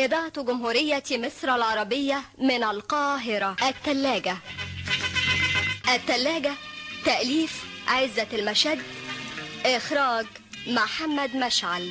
إذاعة جمهورية مصر العربية من القاهرة التلاجة التلاجة تأليف عزة المشد إخراج محمد مشعل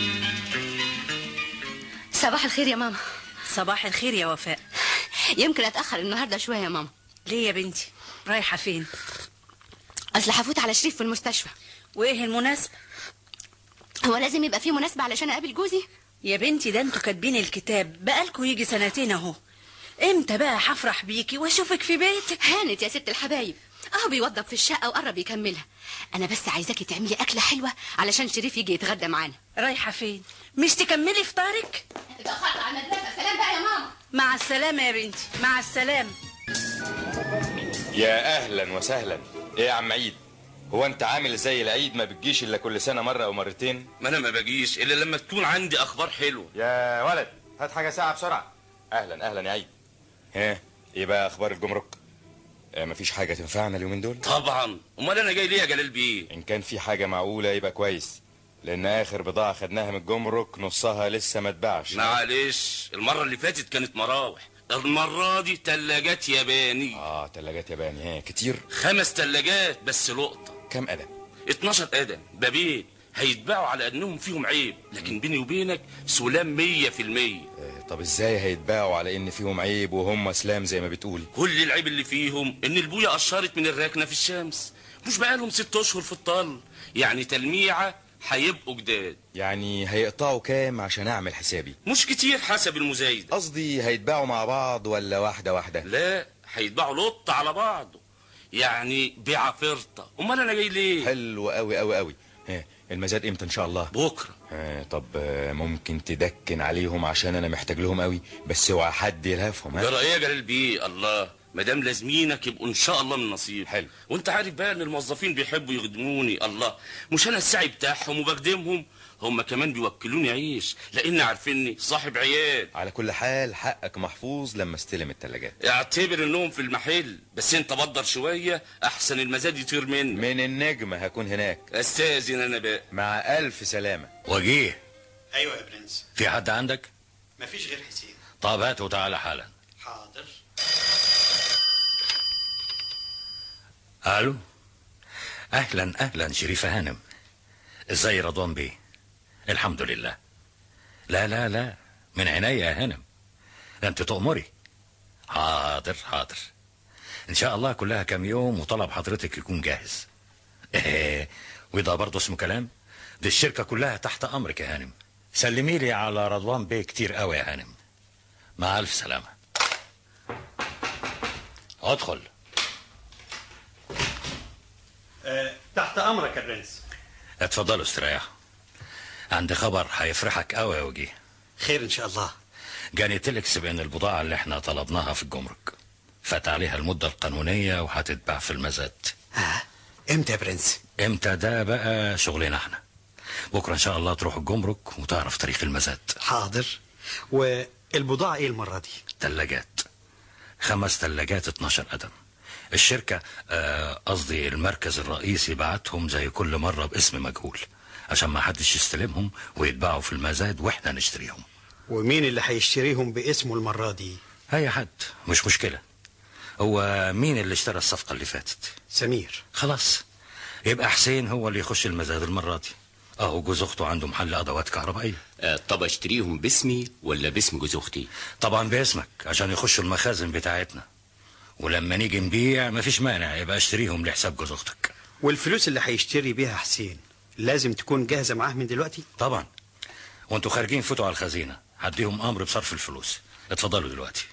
صباح الخير يا ماما صباح الخير يا وفاء يمكن اتاخر النهارده شويه يا ماما ليه يا بنتي رايحه فين اصل هفوت على شريف في المستشفى وايه المناسبه هو لازم يبقى في مناسبه علشان اقابل جوزي يا بنتي ده انتوا كاتبين الكتاب بقالكوا يجي سنتين اهو امتى بقى هفرح بيكي واشوفك في بيتك هانت يا ست الحبايب اهو بيوضب في الشقه وقرب يكملها انا بس عايزاكي تعملي اكله حلوه علشان شريف يجي يتغدى معانا رايحه فين مش تكملي فطارك اتاخرت على المدرسه سلام بقى يا ماما مع السلامه يا بنتي مع السلامه يا اهلا وسهلا ايه يا عم عيد هو انت عامل زي العيد ما بتجيش الا كل سنه مره او مرتين ما انا ما باجيش الا لما تكون عندي اخبار حلوه يا ولد هات حاجه ساعه بسرعه اهلا اهلا يا عيد ها ايه بقى اخبار الجمرك آه مفيش حاجه تنفعنا اليومين دول طبعا امال انا جاي ليه يا جلال بيه ان كان في حاجه معقوله يبقى كويس لان اخر بضاعه خدناها من الجمرك نصها لسه ما اتباعش معلش المره اللي فاتت كانت مراوح المره دي تلاجات ياباني اه تلاجات ياباني ها كتير خمس تلاجات بس لقطه كم قدم 12 قدم بابين هيتباعوا على انهم فيهم عيب لكن بيني وبينك سلام مية في المية آه طب ازاي هيتباعوا على ان فيهم عيب وهم سلام زي ما بتقول كل العيب اللي فيهم ان البويه قشرت من الركنه في الشمس مش بقالهم ست اشهر في الطل يعني تلميعه هيبقوا جداد يعني هيقطعوا كام عشان اعمل حسابي مش كتير حسب المزايد قصدي هيتباعوا مع بعض ولا واحده واحده لا هيتباعوا لط على بعضه يعني بيعه فرطه امال انا جاي ليه حلو قوي قوي قوي ها المزاد امتى ان شاء الله بكره ها طب آه، ممكن تدكن عليهم عشان انا محتاج لهم قوي بس اوعى حد يلهفهم ها جرى ايه يا جلال بيه الله ما دام لازمينك يبقوا ان شاء الله من نصيب حلو. وانت عارف بقى ان الموظفين بيحبوا يخدموني الله مش انا السعي بتاعهم وبخدمهم هم كمان بيوكلوني عيش لان عارفيني صاحب عيال على كل حال حقك محفوظ لما استلم التلاجات اعتبر انهم في المحل بس انت بدر شويه احسن المزاد يطير منك من النجم هكون هناك استاذن انا بقى مع الف سلامه وجيه ايوه يا برنس في حد عندك مفيش غير حسين طب هات وتعالى حالا حاضر الو اهلا اهلا شريفه هانم ازاي رضوان بيه الحمد لله لا لا لا من عينيا يا هانم انت تؤمري حاضر حاضر ان شاء الله كلها كام يوم وطلب حضرتك يكون جاهز ايه وده برضه اسمه كلام دي الشركة كلها تحت امرك يا هانم سلمي لي على رضوان بيه كتير قوي يا هانم مع الف سلامة ادخل أه تحت امرك يا برنس اتفضلوا استريحوا عندي خبر هيفرحك قوي يا وجيه خير ان شاء الله جاني تلكس بان البضاعة اللي احنا طلبناها في الجمرك فات عليها المدة القانونية وهتتباع في المزاد ها امتى يا برنس امتى ده بقى شغلنا احنا بكرة ان شاء الله تروح الجمرك وتعرف تاريخ المزاد حاضر والبضاعه ايه المره دي تلاجات خمس تلاجات 12 قدم الشركة آه، قصدي المركز الرئيسي بعتهم زي كل مرة باسم مجهول عشان ما حدش يستلمهم ويتباعوا في المزاد واحنا نشتريهم ومين اللي هيشتريهم باسمه المره دي اي حد مش مشكلة هو مين اللي اشترى الصفقة اللي فاتت سمير خلاص يبقى حسين هو اللي يخش المزاد المرة دي اهو جوز اخته عنده محل ادوات كهربائية آه، طب اشتريهم باسمي ولا باسم جوز اختي طبعا باسمك عشان يخشوا المخازن بتاعتنا ولما نيجي نبيع مفيش مانع يبقى اشتريهم لحساب جوز اختك والفلوس اللي هيشتري بيها حسين لازم تكون جاهزه معاه من دلوقتي طبعا وانتوا خارجين فوتوا على الخزينة هديهم امر بصرف الفلوس اتفضلوا دلوقتي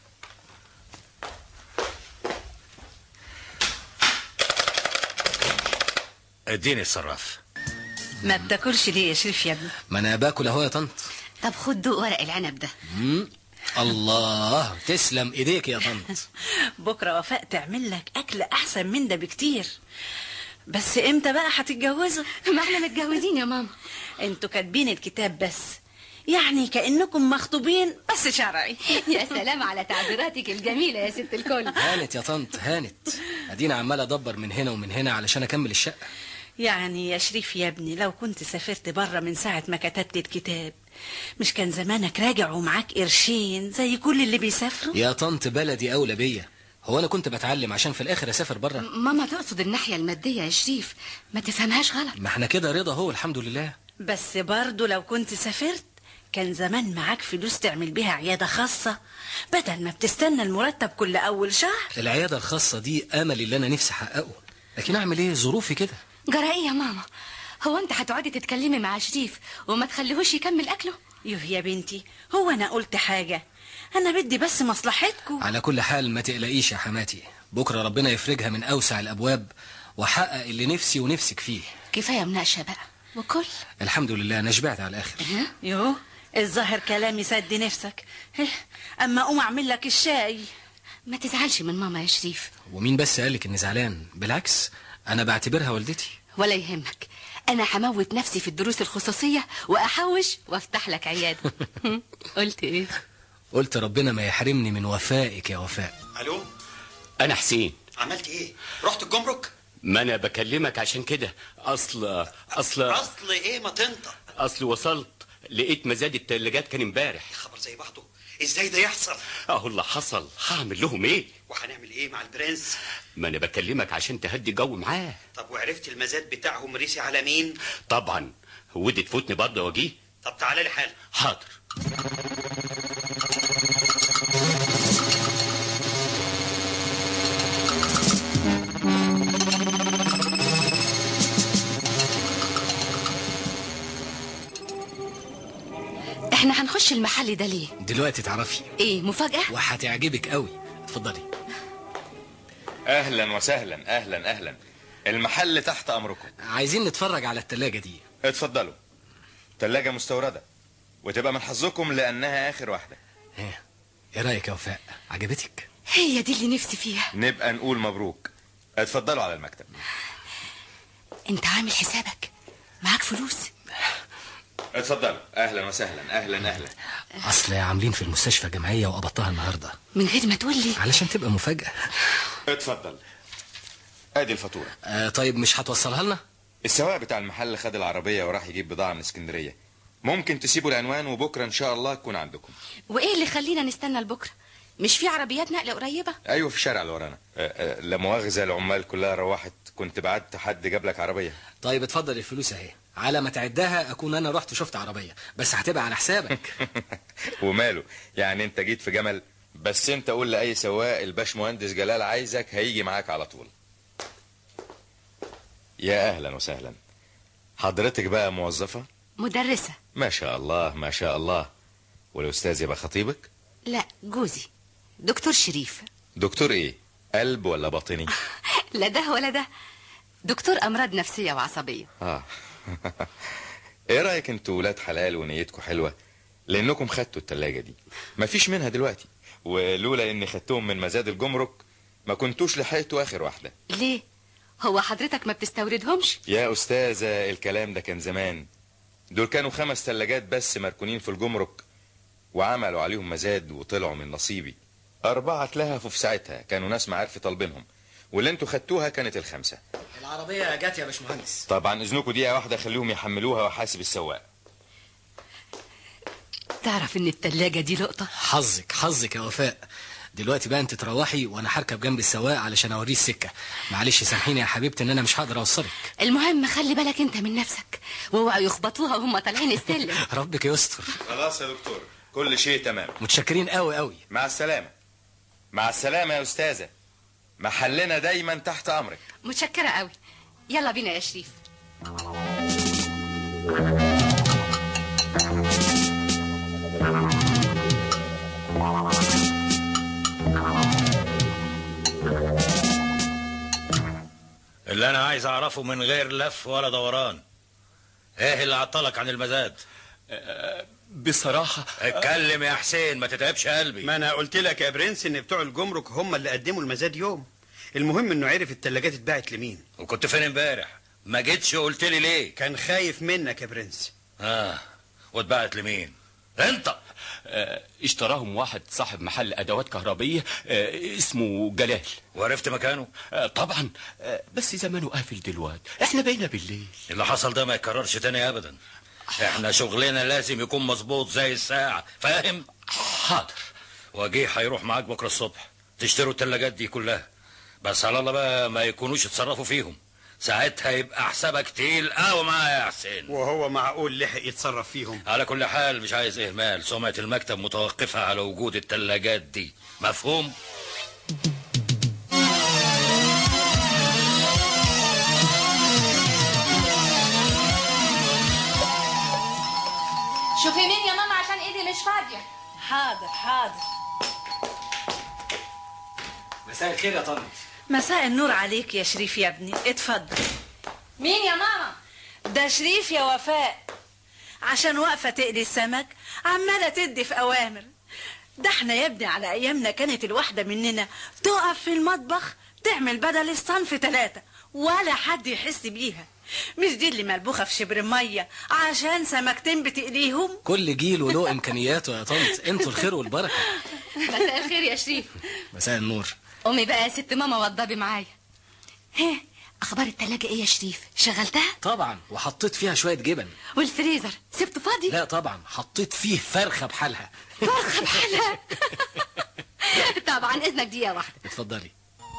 اديني الصراف ما بتاكلش ليه يا شريف يا ابني ما انا باكل اهو يا طنط طب خد دوق ورق العنب ده الله تسلم ايديك يا طنط بكره وفاء تعمل لك اكل احسن من ده بكتير بس امتى بقى هتتجوزوا ما احنا متجوزين يا ماما انتوا كاتبين الكتاب بس يعني كانكم مخطوبين بس شرعي يا سلام على تعبيراتك الجميله يا ست الكل هانت يا طنط هانت ادينا عمال ادبر من هنا ومن هنا علشان اكمل الشقه يعني يا شريف يا ابني لو كنت سافرت بره من ساعة ما كتبت الكتاب مش كان زمانك راجع ومعاك قرشين زي كل اللي بيسافروا يا طنط بلدي اولى بيا هو انا كنت بتعلم عشان في الاخر اسافر بره ماما تقصد الناحيه الماديه يا شريف ما تفهمهاش غلط ما احنا كده رضا هو الحمد لله بس برضه لو كنت سافرت كان زمان معاك فلوس تعمل بيها عيادة خاصة بدل ما بتستنى المرتب كل أول شهر العياده الخاصه دي املي اللي انا نفسي احققه لكن اعمل ايه ظروفي كده جرى ايه يا ماما هو انت هتقعدي تتكلمي مع شريف وما تخليهوش يكمل اكله يوه يا بنتي هو أنا قلت حاجة أنا بدي بس مصلحتكم على كل حال ما تقلقيش يا حماتي بكره ربنا يفرجها من اوسع الابواب واحقق اللي نفسي ونفسك فيه كفايه مناقشه بقى وكل الحمد لله انا شبعت على الاخر يوه الظاهر كلامي سد نفسك هه، أما أقوم أعمل لك الشاي ما تزعلش من ماما يا شريف ومين بس قالك اني زعلان بالعكس انا بعتبرها والدتي ولا يهمك انا هموت نفسي في الدروس الخصوصيه واحوش وافتح لك عياده قلت ايه قلت ربنا ما يحرمني من وفائك يا وفاء الو انا حسين عملت ايه رحت الجمرك ما انا بكلمك عشان كده اصل اصل اصل ايه ما تنطق اصل وصلت لقيت مزاد التلاجات كان امبارح خبر زي بعضه ازاي ده يحصل اهو اللي حصل هعمل لهم ايه وهنعمل ايه مع البرنس ما انا بكلمك عشان تهدي جو معاه طب وعرفت المزاد بتاعهم ريسي على مين طبعا ودي تفوتني برضه واجيه طب تعالى لي حالا حاضر احنا هنخش المحل ده ليه دلوقتي تعرفي ايه مفاجاه وهتعجبك قوي اتفضلي اهلا وسهلا اهلا اهلا المحل تحت امركم عايزين نتفرج على التلاجة دي اتفضلوا تلاجة مستوردة وتبقى من حظكم لانها اخر واحدة ايه ايه رايك يا وفاء عجبتك هي دي اللي نفسي فيها نبقى نقول مبروك اتفضلوا على المكتب انت عامل حسابك معاك فلوس اتفضلوا اهلا وسهلا اهلا اهلا اصل عاملين في المستشفى جمعيه وقبضتها النهارده من غير ما تقول لي علشان تبقى مفاجاه اتفضل ادي الفاتورة آه طيب مش هتوصلها لنا السواق بتاع المحل خد العربية وراح يجيب بضاعة من اسكندرية ممكن تسيبوا العنوان وبكرة ان شاء الله تكون عندكم وايه اللي خلينا نستنى لبكره مش في عربيات نقل قريبه ايوه في الشارع اللي ورانا آه، آه، لا مؤاخذة العمال كلها روحت كنت بعت حد جاب لك عربية طيب اتفضل الفلوس اهي على ما تعدها اكون انا رحت شفت عربيه بس هتبقى على حسابك وماله يعني انت جيت في جمل بس انت قول لاي سواق الباش مهندس جلال عايزك هيجي معاك على طول يا اهلا وسهلا حضرتك بقى موظفة مدرسه ما شاء الله ما شاء الله والاستاذ يبقى خطيبك لا جوزي دكتور شريف دكتور ايه قلب ولا باطني لا ده ولا ده دكتور امراض نفسيه وعصبيه اه ايه رايك انتوا ولاد حلال ونيتكم حلوه لانكم خدتوا التلاجة دي مفيش منها دلوقتي ولولا اني خدتهم من مزاد الجمرك ما كنتوش لحقتوا اخر واحده ليه هو حضرتك ما بتستوردهمش يا استاذه الكلام ده كان زمان دول كانوا خمس تلاجات بس مركونين في الجمرك وعملوا عليهم مزاد وطلعوا من نصيبي أربعة اتلهفوا في ساعتها كانوا ناس معارفي طالبينهم واللي انتوا خدتوها كانت الخمسة العربيه جت يا باشمهندس طبعا اذنكم دقيقة واحدة خليهم يحملوها وحاسب السواق تعرف ان التلاجة دي لقطة حظك حظك يا وفاء دلوقتي بقى انت تروحي وانا هركب جنب السواق علشان اوريه السكه معلش سامحيني يا حبيبتي ان انا مش هقدر اوصلك المهم خلي بالك انت من نفسك واوعوا يخبطوها وهم طالعين السلم ربك يستر خلاص يا دكتور كل شيء تمام متشكرين قوي قوي مع السلامة مع السلامة يا أستاذة محلنا دايما تحت أمرك متشكرة قوي يلا بينا يا شريف اللي انا عايز اعرفه من غير لف ولا دوران ايه اللي عطلك عن المزاد بصراحه اتكلم يا حسين ما تتعبش قلبي ما انا قلت لك يا برنس ان بتوع الجمرك هم اللي قدموا المزاد يوم المهم انه عرف التلاجات اتباعت لمين وكنت فين امبارح ما جيتش قلت لي ليه كان خايف منك يا برنس اه واتبعت لمين انت آه، اشتراهم واحد صاحب محل ادوات كهربيه آه، اسمه جلال وعرفت مكانه آه، طبعا آه، بس زمانه قافل دلوقتي احنا بقينا بالليل اللي حصل ده ما يكررش تاني ابدا احنا شغلنا لازم يكون مظبوط زي الساعة فاهم حاضر وجيه هيروح معاك بكرة الصبح تشتروا التلاجات دي كلها بس على الله بقى ما يكونوش اتصرفوا فيهم ساعتها يبقى حسابك تقيل قوي معايا يا حسين وهو معقول لحق يتصرف فيهم على كل حال مش عايز اهمال سمعة المكتب متوقفة على وجود التلاجات دي مفهوم شوفي مين يا ماما عشان ايدي مش فاضيه حاضر حاضر مساء الخير يا طنط مساء النور عليك يا شريف يا ابني اتفضل مين يا ماما ده شريف يا وفاء عشان واقفة تقلي السمك عمالة تدي في أوامر ده احنا يا ابني على أيامنا كانت الواحدة مننا تقف في المطبخ تعمل بدل الصنف ثلاثة ولا حد يحس بيها مش دي اللي ملبوخة في شبر مية عشان سمكتين بتقليهم كل جيل وله امكانياته يا طنط انتوا الخير والبركه مساء الخير يا شريف مساء النور امي بقى يا ست ماما وضبي معايا ها اخبار التلاجة ايه يا شريف شغلتها طبعا وحطيت فيها شويه جبن والفريزر سبته فاضي لا طبعا حطيت فيه فرخه بحالها فرخه بحالها طبعا اذنك دقيقه واحده اتفضلي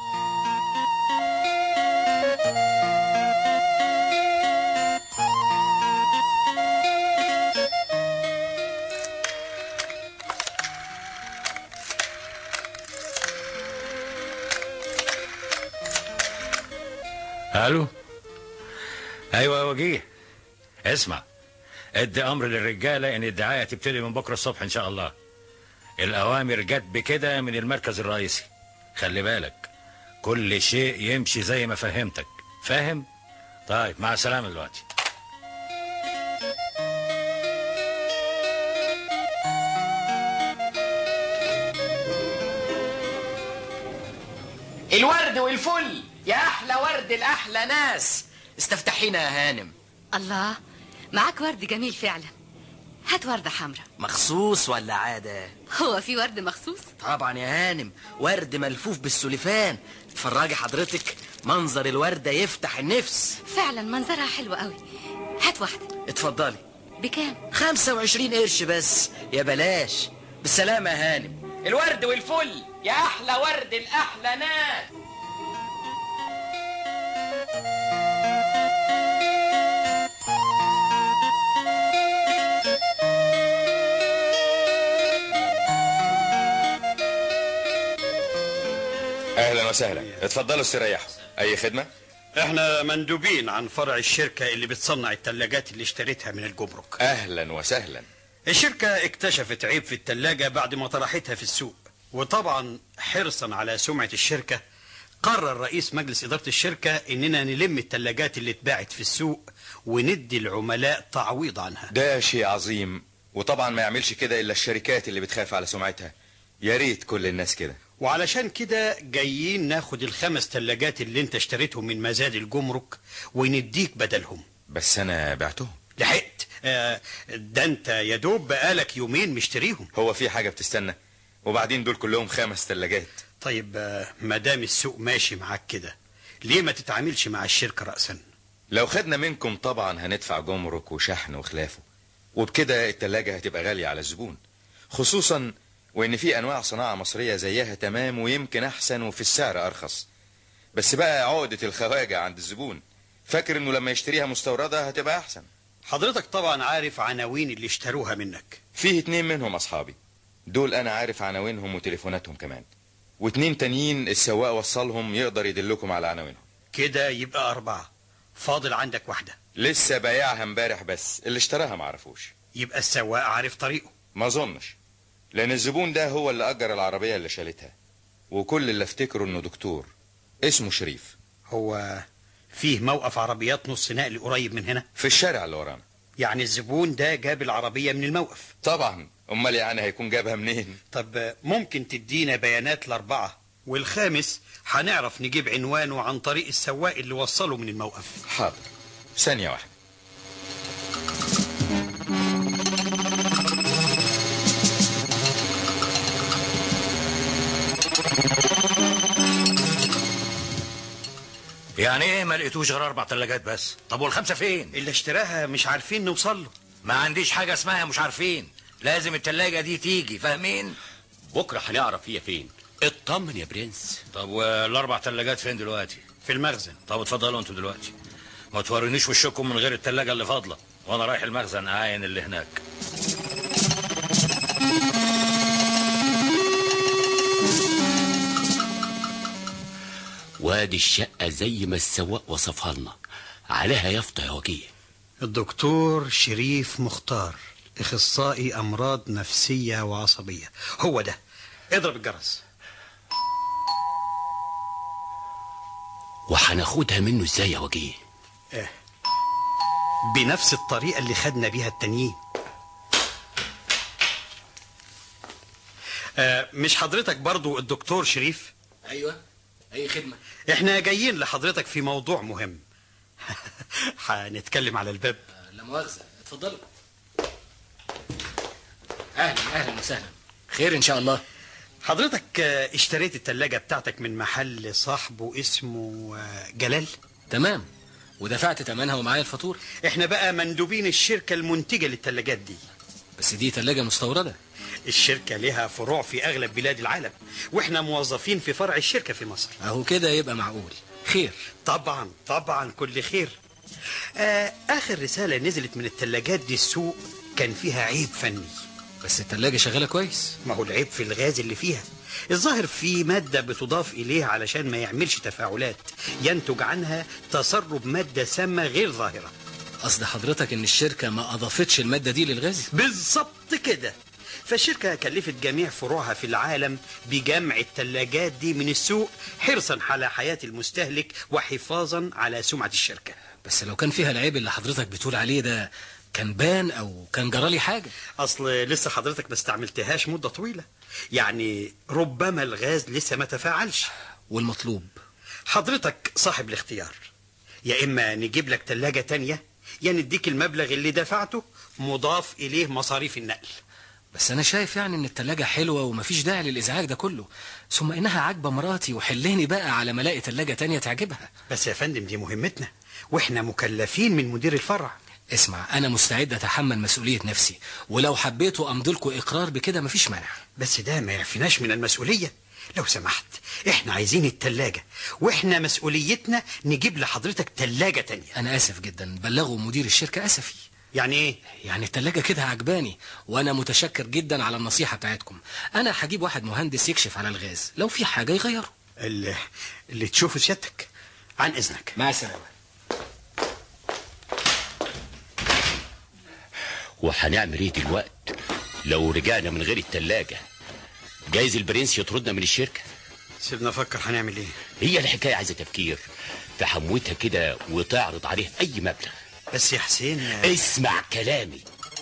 الو ايوه يا وجيه اسمع ادي امر للرجاله ان الدعايه تبتدي من بكره الصبح ان شاء الله الاوامر جت بكده من المركز الرئيسي خلي بالك كل شيء يمشي زي ما فهمتك فاهم طيب مع السلامه دلوقتي الورد والفل يا احلى ورد الاحلى ناس استفتحينا يا هانم الله معاك ورد جميل فعلا هات وردة حمراء مخصوص ولا عادة هو في ورد مخصوص طبعا يا هانم ورد ملفوف بالسلفان اتفرجي حضرتك منظر الوردة يفتح النفس فعلا منظرها حلو قوي هات واحدة اتفضلي بكام 25 قرش بس يا بلاش بالسلامة يا هانم الورد والفل يا احلى ورد الاحلى ناس اهلا وسهلا اتفضلوا استريحوا اي خدمه احنا مندوبين عن فرع الشركة اللي بتصنع التلاجات اللي اشتريتها من الجمرك اهلا وسهلا الشركة اكتشفت عيب في التلاجة بعد ما طرحتها في السوق وطبعا حرصا على سمعة الشركة قرر رئيس مجلس إدارة الشركة إننا نلم التلاجات اللي اتباعت في السوق وندي العملاء تعويض عنها ده شيء عظيم وطبعا ما يعملش كده الا الشركات اللي بتخاف على سمعتها يا ريت كل الناس كده وعلشان كده جايين ناخد الخمس تلاجات اللي انت اشتريتهم من مزاد الجمرك ونديك بدلهم بس انا بعتهم لحقت آه، ده انت يا دوب بقالك يومين مشتريهم هو في حاجه بتستنى وبعدين دول كلهم خمس تلاجات طيب آه، ما دام السوق ماشي معاك كده ليه ما تتعاملش مع الشركة رأسا لو خدنا منكم طبعا هندفع جمرك وشحن وخلافه وبكده التلاجة هتبقى غالية على الزبون خصوصا وان في انواع صناعة مصرية زيها تمام ويمكن احسن وفي السعر ارخص بس بقى عقدة الخواجة عند الزبون فاكر انه لما يشتريها مستوردة هتبقى احسن حضرتك طبعا عارف عناوين اللي اشتروها منك فيه اتنين منهم اصحابي دول انا عارف عناوينهم وتليفوناتهم كمان واتنين تانيين السواق وصلهم يقدر يدلكم على عناوينهم كده يبقى أربعة فاضل عندك واحدة لسه بايعها امبارح بس اللي اشتراها معرفوش يبقى السواق عارف طريقه ما اظنش لان الزبون ده هو اللي اجر العربية اللي شالتها وكل اللي افتكره انه دكتور اسمه شريف هو فيه موقف عربيات نص نقل قريب من هنا في الشارع اللي ورانا يعني الزبون ده جاب العربية من الموقف طبعا امال يعني هيكون جابها منين طب ممكن تدينا بيانات الأربعة والخامس هنعرف نجيب عنوانه عن طريق السواق اللي وصله من الموقف حاضر ثانية واحدة يعني ايه ما لقيتوش غير اربع ثلاجات بس طب والخمسه فين اللي اشتراها مش عارفين نوصل له ما عنديش حاجه اسمها مش عارفين لازم الثلاجه دي تيجي فاهمين بكره هنعرف هي فين اطمن يا برنس طب والاربع ثلاجات فين دلوقتي في المخزن طب اتفضلوا انتوا دلوقتي ما تورينيش وشكم من غير الثلاجه اللي فاضله وانا رايح المخزن اعاين اللي هناك وادي الشقه زي ما السواق وصفها لنا عليها يافطه يا وجيه الدكتور شريف مختار اخصائي امراض نفسيه وعصبيه هو ده اضرب الجرس وهناخدها منه ازاي يا وجيه اه بنفس الطريقه اللي خدنا بيها التانيين آه مش حضرتك برضو الدكتور شريف ايوه اي خدمه احنا جايين لحضرتك في موضوع مهم هنتكلم على الباب لا مؤاخذه اتفضلوا اهلا اهلا وسهلا خير ان شاء الله حضرتك آه، اشتريت التلاجة بتاعتك من محل صاحبه اسمه آه، جلال تمام ودفعت ثمنها ومعايا الفاتوره احنا بقى مندوبين الشركة المنتجة للتلاجات دي بس دي ثلاجه مستورده الشركة لها فروع في أغلب بلاد العالم وإحنا موظفين في فرع الشركة في مصر اهو كده يبقى معقول خير طبعا طبعا كل خير آه آخر رسالة نزلت من التلاجات دي السوق كان فيها عيب فني بس الثلاجه شغاله كويس ما هو العيب في الغاز اللي فيها الظاهر في مادة بتضاف إليه علشان ما يعملش تفاعلات ينتج عنها تسرب مادة سامة غير ظاهرة قصد حضرتك ان الشركه ما اضافتش الماده دي للغاز بالظبط كده فالشركة كلفت جميع فروعها في العالم بجمع التلاجات دي من السوق حرصا على حياة المستهلك وحفاظا على سمعة الشركة بس لو كان فيها العيب اللي حضرتك بتقول عليه ده كان بان او كان جرالي حاجه أصل لسه حضرتك ما استعملتهاش مدة طويلة يعني ربما الغاز لسه ما تفاعلش والمطلوب حضرتك صاحب الاختيار يا إما نجيب لك تلاجة تانية يا نديك المبلغ اللي دفعته مضاف إليه مصاريف النقل بس انا شايف يعني ان التلاجة حلوة ومفيش داعي للازعاج ده كله ثم انها عاجبة مراتي وحلاني بقى على ما الاقي تلاجة تانية تعجبها بس يا فندم دي مهمتنا واحنا مكلفين من مدير الفرع اسمع انا مستعد اتحمل مسؤولية نفسي ولو حبيتوا امضلكوا اقرار بكده مفيش مانع بس ده ما يعفناش من المسؤولية لو سمحت احنا عايزين التلاجة واحنا مسؤوليتنا نجيب لحضرتك تلاجة تانية انا اسف جدا بلغوا مدير الشركة اسفي يعني ايه يعني التلاجة كده عجباني وانا متشكر جدا على النصيحة بتاعتكم انا هجيب واحد مهندس يكشف على الغاز لو في حاجة يغيره اللي, اللي تشوفه سيادتك عن اذنك مع السلامة وهنعمل ايه دلوقت لو رجعنا من غير التلاجة جايز البرنس يطردنا من الشركة سيبنا افكر هنعمل ايه هي الحكاية عايزة تفكير تحموتها كده وتعرض عليه أي مبلغ بس يا حسين اسمع كلامي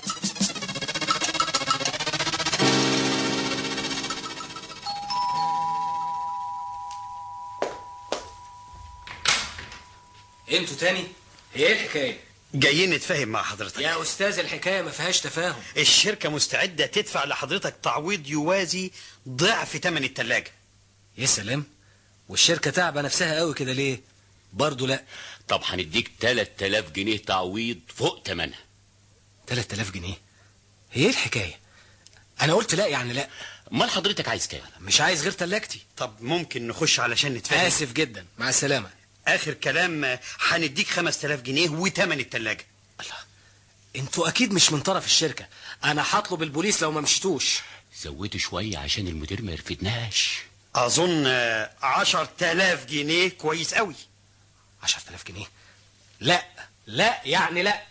انتوا تاني هي ايه الحكاية جايين نتفاهم مع حضرتك يا استاذ الحكاية ما فيهاش تفاهم الشركة مستعدة تدفع لحضرتك تعويض يوازي ضعف ثمن التلاجة يا سلام والشركة تعبة نفسها قوي كده ليه برضه لا طب هنديك 3000 جنيه تعويض فوق تمنها 3000 جنيه هي ايه الحكاية انا قلت لا يعني لا امال حضرتك عايز كام مش عايز غير تلاجتي طب ممكن نخش علشان نتفاهم اسف جدا مع السلامة اخر كلام آه، هنديك 5000 جنيه وثمن التلاجة الله انتوا اكيد مش من طرف الشركة انا هطلب البوليس لو ما مشيتوش زودوا شوية عشان المدير ما يرفدناش اظن آه، 10000 جنيه كويس قوي 10000 جنيه لا لا يعني لا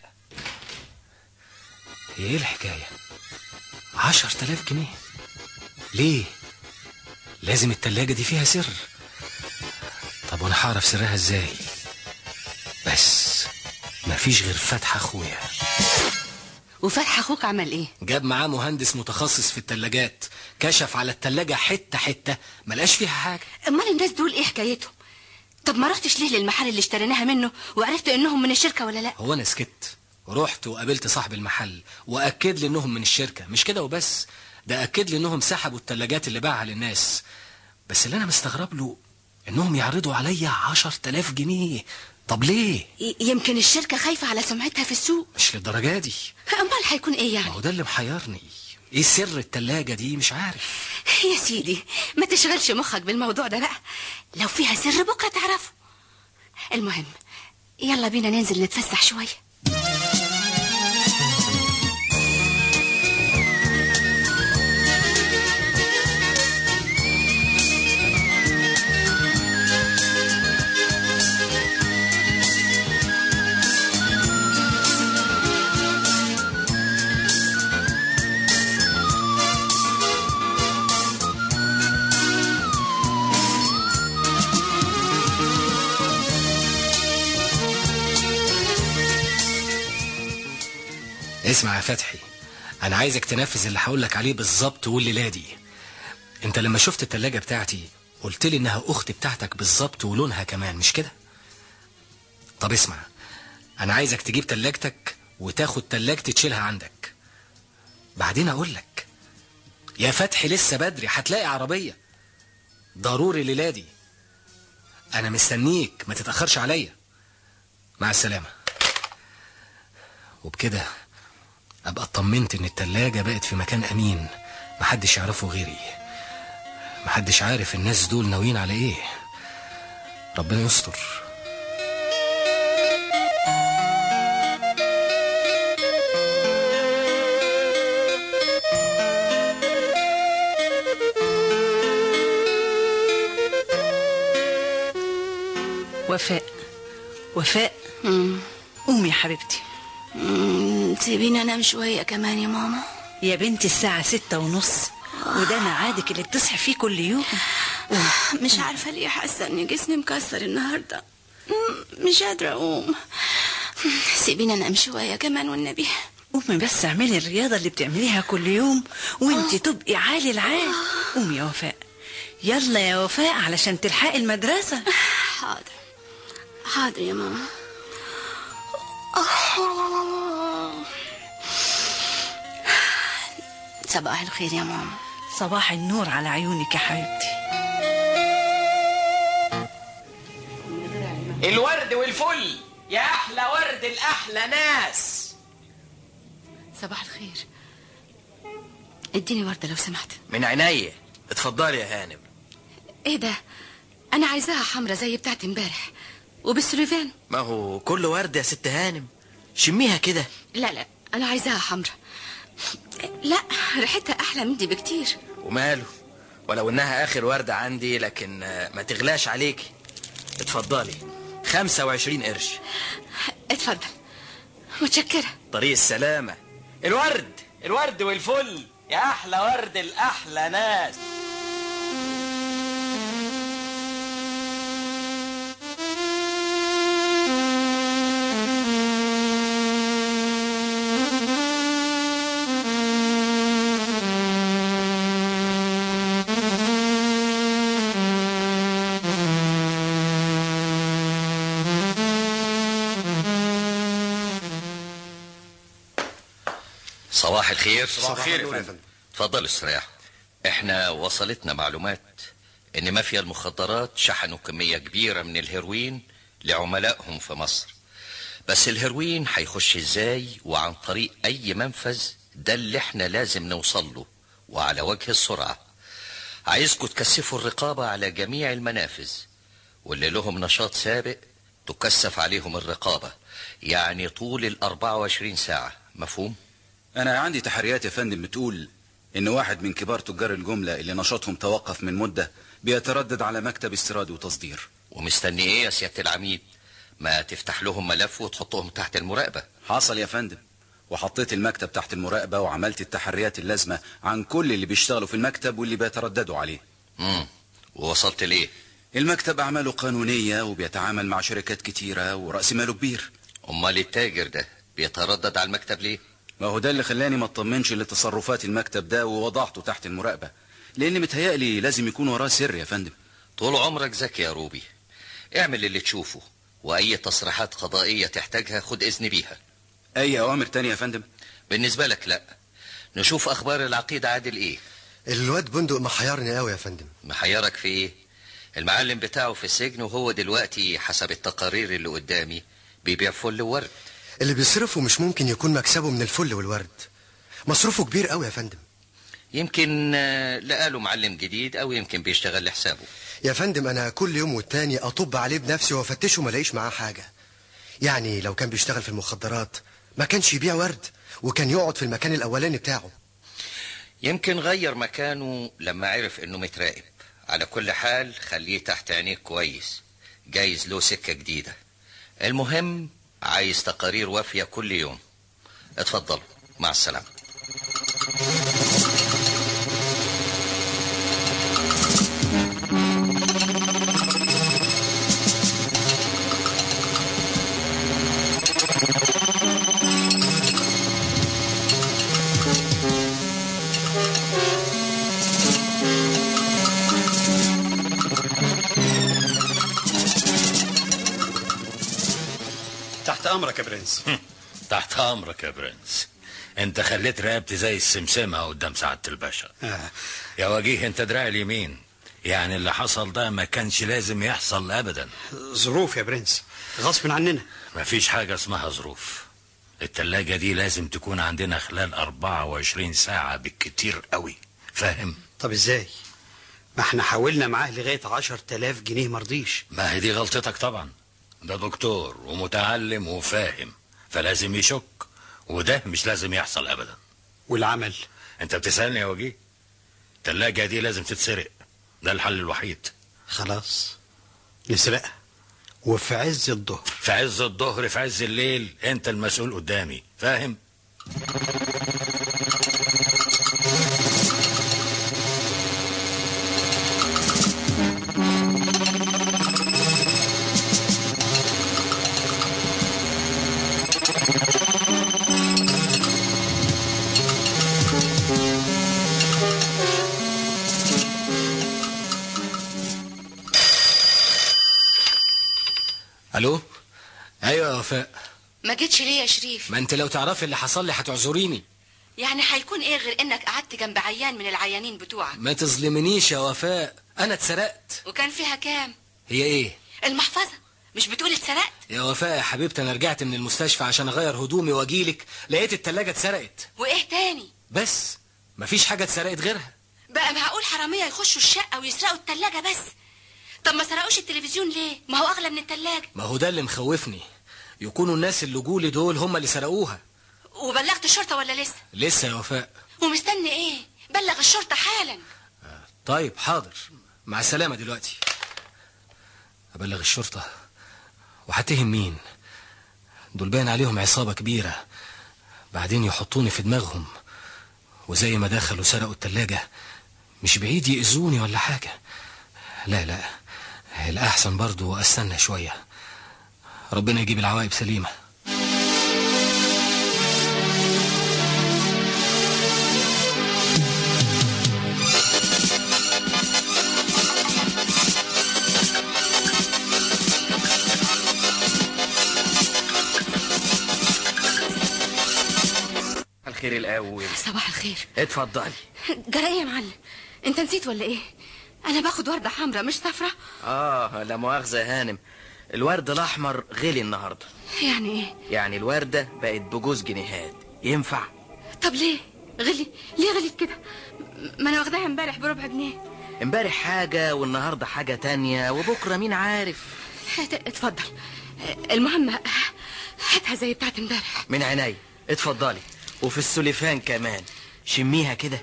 هي ايه الحكاية 10000 جنيه ليه لازم التلاجة دي فيها سر طب وانا هعرف سرها ازاي بس مفيش غير فتح اخويا وفتح اخوك عمل ايه جاب معاه مهندس متخصص في التلاجات كشف على التلاجة حتة حتة ملقاش فيها حاجة امال الناس دول ايه حكايتهم طب ما رحتش ليه للمحل اللي اشتريناها منه وعرفت انهم من الشركه ولا لا هو انا سكت رحت وقابلت صاحب المحل واكد لي انهم من الشركه مش كده وبس ده اكد لي انهم سحبوا التلاجات اللي باعها للناس بس اللي انا مستغرب له انهم يعرضوا عليا عشر تلاف جنيه طب ليه ي- يمكن الشركة خايفة على سمعتها في السوق مش للدرجة دي امال هيكون ايه ما يعني هو ده اللي محيرني ايه سر التلاجة دي مش عارف يا سيدي ما تشغلش مخك بالموضوع ده بقى لو فيها سر بكرة تعرفه المهم يلا بينا ننزل نتفسح شوية اسمع يا فتحي انا عايزك تنفذ اللي هقولك عليه بالظبط والليله دي انت لما شفت التلاجة بتاعتي قلت لي انها اخت بتاعتك بالظبط ولونها كمان مش كده طب اسمع انا عايزك تجيب تلاجتك وتاخد تلاجتي تشيلها عندك بعدين اقول لك يا فتحي لسه بدري هتلاقي عربيه ضروري الليله دي انا مستنيك ما تتاخرش عليا مع السلامه وبكده ابقى اطمنت ان التلاجة بقت في مكان امين محدش يعرفه غيري محدش عارف الناس دول ناويين على ايه ربنا يستر وفاء وفاء قومي يا حبيبتي سيبيني انام شوية كمان يا ماما يا بنتي الساعة ستة ونص وده ميعادك اللي بتصحي فيه كل يوم مش عارفة ليه حاسة ان جسمي مكسر النهاردة مم، مش قادرة اقوم سيبيني انام شوية كمان والنبي قومي بس اعملي الرياضة اللي بتعمليها كل يوم وانت تبقي عالي العال قومي يا وفاء يلا يا وفاء علشان تلحقي المدرسة حاضر حاضر يا ماما صباح الخير يا ماما صباح النور على عيونك يا حبيبتي الورد والفل يا احلى ورد الاحلى ناس صباح الخير اديني وردة لو سمحت من عينيا اتفضلي يا هانم ايه ده انا عايزاها حمرا زي بتاعت امبارح وبالسلوفان ما هو كل ورد يا ست هانم شميها كده لا لا انا عايزاها حمرا لا ريحتها احلى من دي بكتير وماله ولو انها اخر وردة عندي لكن آه، ما تغلاش عليكي اتفضلي 25 قرش اتفضل متشكرة طريق السلامة الورد الورد والفل يا احلى ورد الاحلى ناس صباح الخير صباح الخير يا فندم اتفضل استريح احنا وصلتنا معلومات ان مافيا المخدرات شحنوا كمية كبيرة من الهيروين لعملائهم في مصر بس الهيروين هيخش ازاي وعن طريق اي منفذ ده اللي احنا لازم نوصل له وعلى وجه السرعة عايزكم تكثفوا الرقابة على جميع المنافذ واللي لهم نشاط سابق تكثف عليهم الرقابة يعني طول ال 24 ساعة مفهوم؟ أنا عندي تحريات يا فندم بتقول إن واحد من كبار تجار الجملة اللي نشاطهم توقف من مدة بيتردد على مكتب استيراد وتصدير ومستني ايه يا سيادة العميد ما تفتح لهم ملف وتحطهم تحت المراقبة حصل يا فندم وحطيت المكتب تحت المراقبة وعملت التحريات اللازمة عن كل اللي بيشتغلوا في المكتب واللي بيترددوا عليه امم ووصلت ليه المكتب أعماله قانونية وبيتعامل مع شركات كتيرة ورأس ماله كبير امال التاجر ده بيتردد على المكتب ليه ما هو ده اللي خلاني ما اطمنش لتصرفات المكتب ده ووضعته تحت المراقبة لأن متهيألي لازم يكون وراه سر يا فندم طول عمرك ذكي يا روبي اعمل اللي تشوفه واي تصريحات قضائية تحتاجها خد اذن بيها أي أوامر تانية يا فندم بالنسبة لك لا نشوف اخبار العقيد عادل ايه الواد بندق محيرني قوي يا فندم محيرك في ايه المعلم بتاعه في السجن وهو دلوقتي حسب التقارير اللي قدامي بيبيع فل وورد اللي بيصرفه مش ممكن يكون مكسبه من الفل والورد مصروفه كبير قوي يا فندم يمكن آه، لقاله معلم جديد او يمكن بيشتغل لحسابه يا فندم انا كل يوم والتاني اطب عليه بنفسي وافتشه ما الاقيش معاه حاجه يعني لو كان بيشتغل في المخدرات ما كانش يبيع ورد وكان يقعد في المكان الاولاني بتاعه يمكن غير مكانه لما عرف انه متراقب على كل حال خليه تحت عينيك كويس جايز له سكة جديدة المهم عايز تقارير وافية كل يوم اتفضل مع السلامة تحت امرك يا برنس تحت امرك يا برنس انت خليت رقبتي زي السمسمة قدام سعادة الباشا آه. يا وجيه انت دراع اليمين يعني اللي حصل ده ما كانش لازم يحصل ابدا ظروف يا برنس غصب عننا مفيش حاجة اسمها ظروف التلاجة دي لازم تكون عندنا خلال 24 ساعة بالكتير قوي فاهم طب ازاي ما احنا حاولنا معاه لغايه عشر تلاف جنيه مرضيش ما هي دي غلطتك طبعا ده دكتور ومتعلم وفاهم فلازم يشك وده مش لازم يحصل ابدا والعمل انت بتسألني يا وجيه التلاجة دي لازم تتسرق ده الحل الوحيد خلاص نسرقها وفي عز الظهر في عز الظهر في عز الليل انت المسؤول قدامي فاهم الو ايوه يا وفاء ما جيتش ليه يا شريف ما انت لو تعرفي اللي حصل لي هتعذريني يعني هيكون ايه غير انك قعدت جنب عيان من العيانين بتوعك ما تظلمنيش يا وفاء انا اتسرقت وكان فيها كام هي ايه المحفظة مش بتقول اتسرقت يا وفاء يا حبيبتي انا رجعت من المستشفى عشان اغير هدومي واجيلك لقيت التلاجة اتسرقت وايه تاني بس مفيش حاجة اتسرقت غيرها بقى معقول حرامية يخشوا الشقة ويسرقوا التلاجة بس طب ما سرقوش التلفزيون ليه ما هو اغلى من التلاجة ما هو ده اللي مخوفني يكونوا الناس اللي جولي دول هم اللي سرقوها وبلغت الشرطة ولا لسه لسه يا وفاء ومستني ايه بلغ الشرطة حالا طيب حاضر مع السلامة دلوقتي أبلغ الشرطة وهتهم مين دول باين عليهم عصابة كبيرة بعدين يحطوني في دماغهم وزي ما دخلوا سرقوا التلاجة مش بعيد يأذوني ولا حاجة لا لا الأحسن برضو أستنى شوية ربنا يجيب العواقب سليمة الخير الاول صباح الخير اتفضلي جرى ايه يا معلم انت نسيت ولا ايه انا باخد وردة حمراء مش صفرة اه لا مؤاخذة يا هانم الورد الاحمر غلي النهارده يعني ايه يعني الوردة بقت بجوز جنيهات ينفع طب ليه غلي ليه غليت كده ما انا واخداها امبارح بربع جنيه امبارح حاجة والنهاردة حاجة تانية وبكرة مين عارف هات- اتفضل المهم هاتها زي بتاعت امبارح من عيني اتفضلي وفي السليفان كمان شميها كده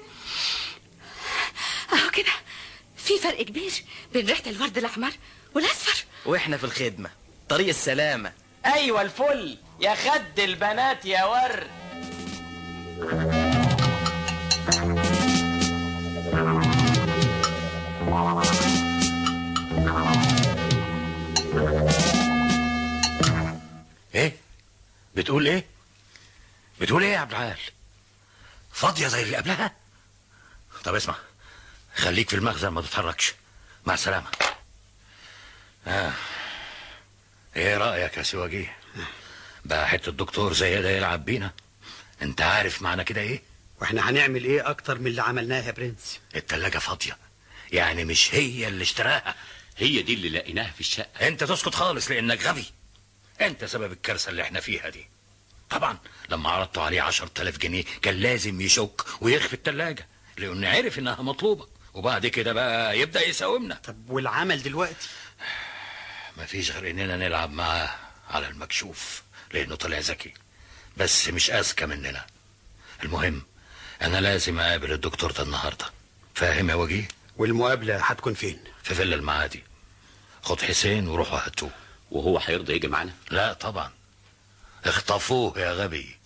اهو كده في فرق كبير بين ريحة الورد الاحمر والاصفر واحنا في الخدمة طريق السلامة ايوه الفل يا خد البنات يا ورد ايه بتقول ايه بتقول ايه يا عبد العال فاضية زي اللي قبلها طب اسمع خليك في المخزن ما تتحركش مع السلامة آه. ايه رأيك يا سواجيه بقى حتة الدكتور زي ده يلعب بينا انت عارف معنى كده ايه واحنا هنعمل ايه اكتر من اللي عملناه يا برنس التلاجة فاضية يعني مش هي اللي اشتراها هي دي اللي لقيناها في الشقه انت تسكت خالص لانك غبي انت سبب الكارثه اللي احنا فيها دي طبعا لما عرضتوا عليه عشر تلاف جنيه كان لازم يشك ويخفي التلاجة لانه عرف انها مطلوبة وبعد كده بقى يبدأ يساومنا طب والعمل دلوقتي مفيش غير اننا نلعب معاه على المكشوف لانه طلع ذكي بس مش اذكى مننا المهم انا لازم اقابل الدكتور ده النهارده فاهم يا وجيه والمقابله هتكون فين في فيلا المعادي خد حسين وروحوا هاتوه وهو هيرضى يجي معانا لا طبعا اخطفوه يا غبي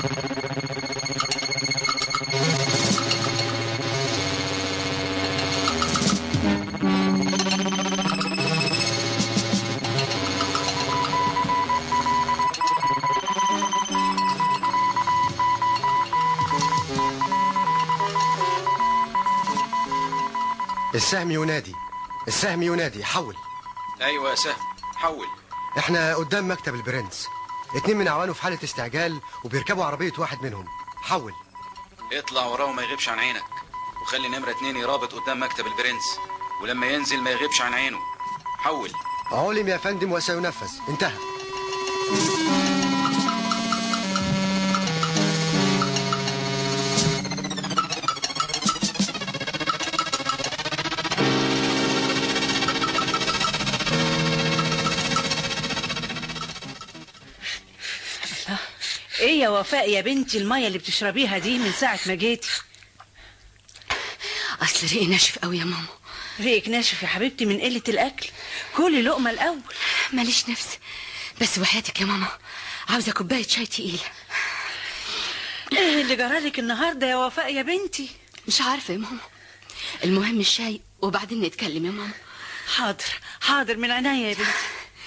السهم ينادي السهم ينادي حول ايوه يا سهم حول احنا قدام مكتب البرنس اتنين من اعوانه في حالة استعجال وبيركبوا عربية واحد منهم حول اطلع وراه وما يغيبش عن عينك وخلي نمرة اتنين يرابط قدام مكتب البرنس ولما ينزل ما يغيبش عن عينه حول علم يا فندم وسينفذ انتهى ايه يا وفاء يا بنتي المية اللي بتشربيها دي من ساعة ما جيتي اصل ريقي ناشف قوي يا ماما ريقك ناشف يا حبيبتي من قلة الأكل كلي لقمة الأول ماليش نفس بس وحياتك يا ماما عاوزة كوباية شاي تقيلة ايه اللي جرالك النهاردة يا وفاء يا بنتي مش عارفة يا ماما المهم الشاي وبعدين نتكلم يا ماما حاضر حاضر من عينيا يا بنتي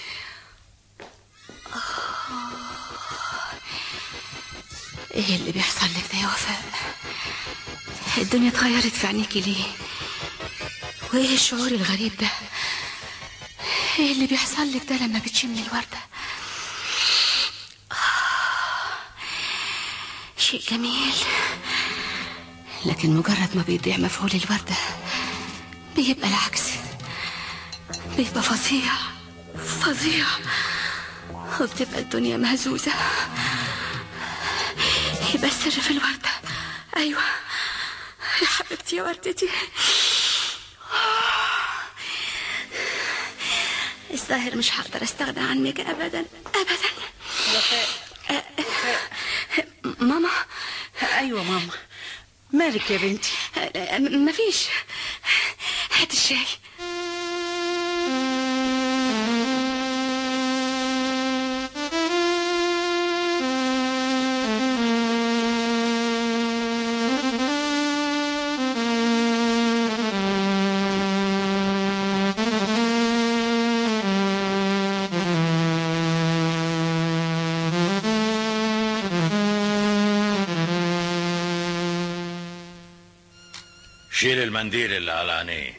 ايه اللي بيحصل لك ده يا وفاء الدنيا اتغيرت في عينيكي ليه وايه الشعور الغريب ده ايه اللي بيحصل لك ده لما بتشمي الوردة آه، شيء جميل لكن مجرد ما بيضيع مفعول الوردة بيبقى العكس بيبقى فظيع فظيع وبتبقى الدنيا مهزوزة يبقى السر في الوردة أيوة يا حبيبتي يا وردتي الظاهر مش هقدر استغنى عنك أبدا أبدا وفاء ماما أيوة ماما مالك يا بنتي مفيش هات الشاي شيل المنديل اللي على عينيه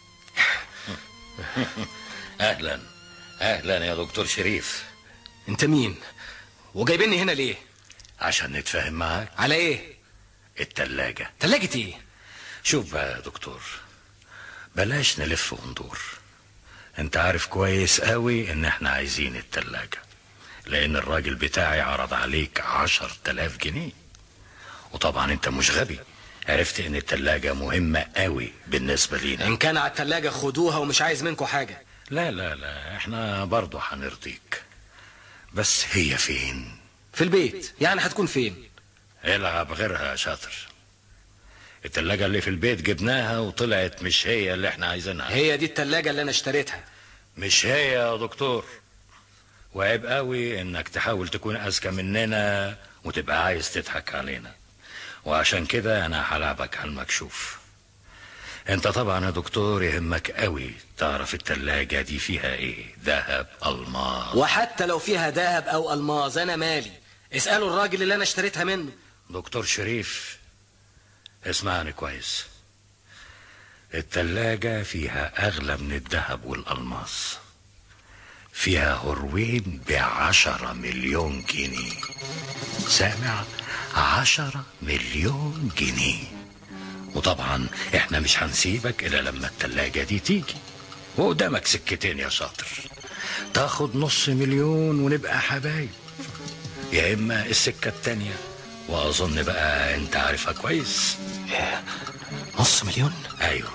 اهلا اهلا يا دكتور شريف انت مين وجايبني هنا ليه عشان نتفاهم معاك على ايه التلاجة تلاجة ايه شوف بقى يا دكتور بلاش نلف وندور انت عارف كويس قوي ان احنا عايزين التلاجة لان الراجل بتاعي عرض عليك عشر تلاف جنيه وطبعا انت مش غبي عرفت ان التلاجة مهمة قوي بالنسبة لينا ان كان على التلاجة خدوها ومش عايز منكم حاجة لا لا لا احنا برضو هنرضيك بس هي فين في البيت يعني هتكون فين العب غيرها يا شاطر التلاجة اللي في البيت جبناها وطلعت مش هي اللي احنا عايزينها هي دي التلاجة اللي انا اشتريتها مش هي يا دكتور وعيب قوي انك تحاول تكون اذكى مننا وتبقى عايز تضحك علينا وعشان كده انا هلعبك على المكشوف انت طبعا يا دكتور يهمك قوي تعرف التلاجة دي فيها ايه ذهب الماس وحتى لو فيها ذهب او الماظ انا مالي اسألوا الراجل اللي انا اشتريتها منه دكتور شريف اسمعني كويس التلاجة فيها أغلى من الذهب والألماس فيها هروين بعشرة مليون جنيه سامع عشرة مليون جنيه وطبعا احنا مش هنسيبك إلا لما التلاجة دي تيجي وقدامك سكتين يا شاطر تاخد نص مليون ونبقى حبايب يا اما السكة التانية واظن بقى انت عارفها كويس نص مليون ايوه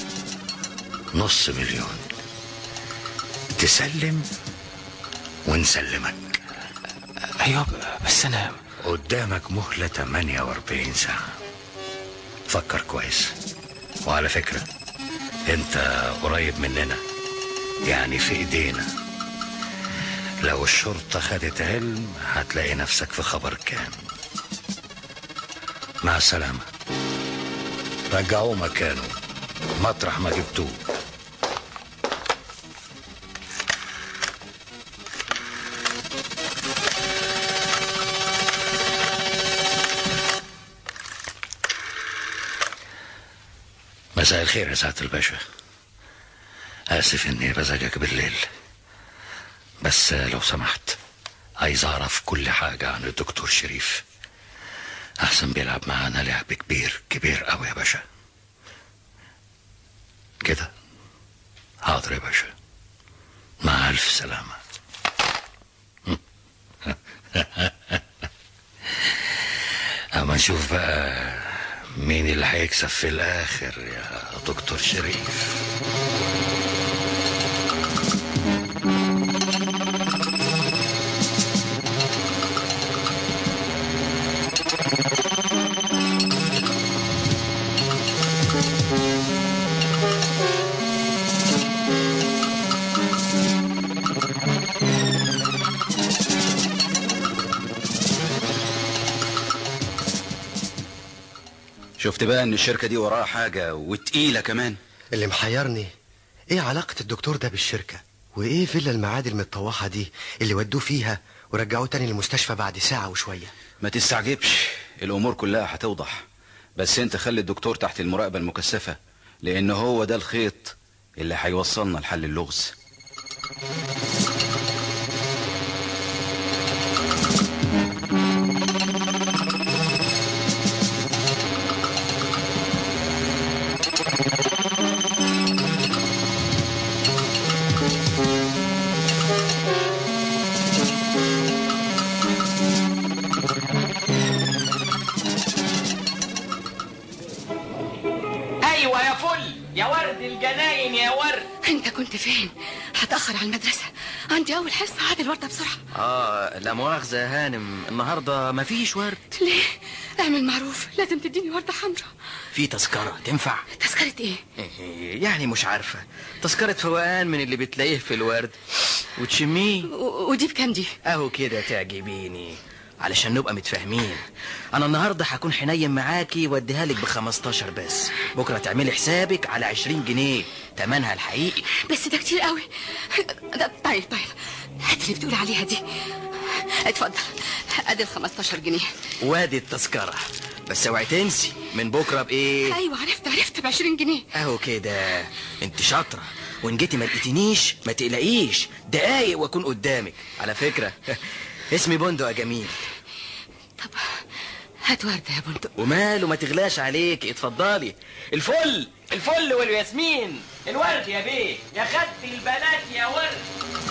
نص مليون تسلم ونسلمك ايوه بس انا قدامك مهلة 48 ساعة فكر كويس وعلى فكرة انت قريب مننا يعني في ايدينا لو الشرطة خدت علم هتلاقي نفسك في خبر كام مع السلامة رجعوه مكانه مطرح ما جبتوه مساء الخير يا سعادة الباشا آسف إني بزعجك بالليل بس لو سمحت عايز أعرف كل حاجة عن الدكتور شريف أحسن بيلعب معانا لعب كبير كبير أوي يا باشا كده حاضر يا باشا مع ألف سلامة أما نشوف بقى مين اللي هيكسب في الآخر يا دكتور شريف شفت بقى ان الشركة دي وراها حاجة وتقيلة كمان اللي محيرني ايه علاقة الدكتور ده بالشركة وايه فيلا المعادي المتطوحة دي اللي ودوه فيها ورجعوه تاني للمستشفى بعد ساعة وشوية ما تستعجبش الامور كلها هتوضح بس انت خلي الدكتور تحت المراقبة المكثفة لان هو ده الخيط اللي هيوصلنا لحل اللغز ايوه يا فل يا ورد الجناين يا ورد انت كنت فين هتاخر على المدرسه عندي اول حصه هات الورده بسرعه اه لا مؤاخذة يا هانم النهاردة مفيش ورد ليه اعمل معروف لازم تديني ورده حمراء في تذكرة تنفع تذكره ايه يعني مش عارفة تذكرة فوقان من اللي بتلاقيه في الورد وتشميه و- ودي بكام دي اهو كده تعجبيني علشان نبقى متفاهمين انا النهارده هكون حنين معاكي واديها لك ب 15 بس بكره تعملي حسابك على 20 جنيه تمنها الحقيقي بس ده كتير قوي ده طيب طيب هات اللي بتقول عليها دي اتفضل ادي ال 15 جنيه وادي التذكره بس اوعي تنسي من بكره بايه ايوه عرفت عرفت ب 20 جنيه اهو كده انت شاطره وان جيتي ما لقيتنيش ما تقلقيش دقايق واكون قدامك على فكره اسمي بندق يا جميل هات ورده يا بندق وماله ما تغلاش عليك اتفضلي الفل الفل والياسمين الورد يا بيه يا خد البنات يا ورد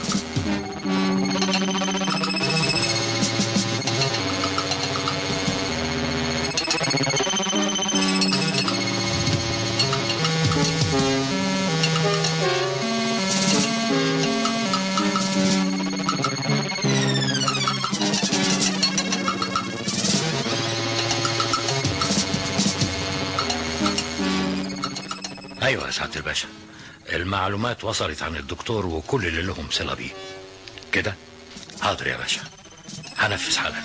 ايوه يا سعاده الباشا المعلومات وصلت عن الدكتور وكل اللي لهم صله بيه كده حاضر يا باشا هنفذ حالا